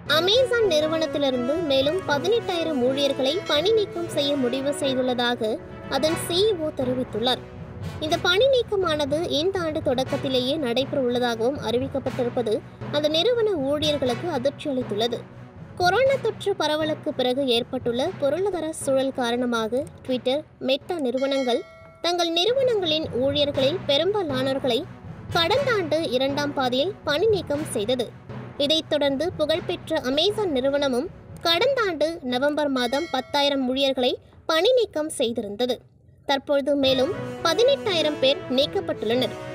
Amazon நிறுவனத்திலிருந்து மேலும் பதினெட்டாயிரம் ஊழியர்களை பணி நீக்கம் செய்ய முடிவு செய்துள்ளதாக அதன் சிஇஓ தெரிவித்துள்ளார் இந்த பணி நீக்கமானது இந்த ஆண்டு தொடக்கத்திலேயே நடைபெற உள்ளதாகவும் அறிவிக்கப்பட்டிருப்பது அந்த நிறுவன ஊழியர்களுக்கு அதிர்ச்சி அளித்துள்ளது கொரோனா தொற்று பரவலுக்கு பிறகு ஏற்பட்டுள்ள பொருளாதார சூழல் காரணமாக ட்விட்டர் மெட்டா நிறுவனங்கள் தங்கள் நிறுவனங்களின் ஊழியர்களில் பெரும்பாலானவர்களை கடந்த ஆண்டு இரண்டாம் பாதியில் பணி நீக்கம் செய்தது இதைத் தொடர்ந்து புகழ்பெற்ற அமேசான் நிறுவனமும் கடந்த ஆண்டு நவம்பர் மாதம் பத்தாயிரம் ஊழியர்களை பணி நீக்கம் செய்திருந்தது தற்பொழுது மேலும் பதினெட்டாயிரம் பேர் நீக்கப்பட்டுள்ளனர்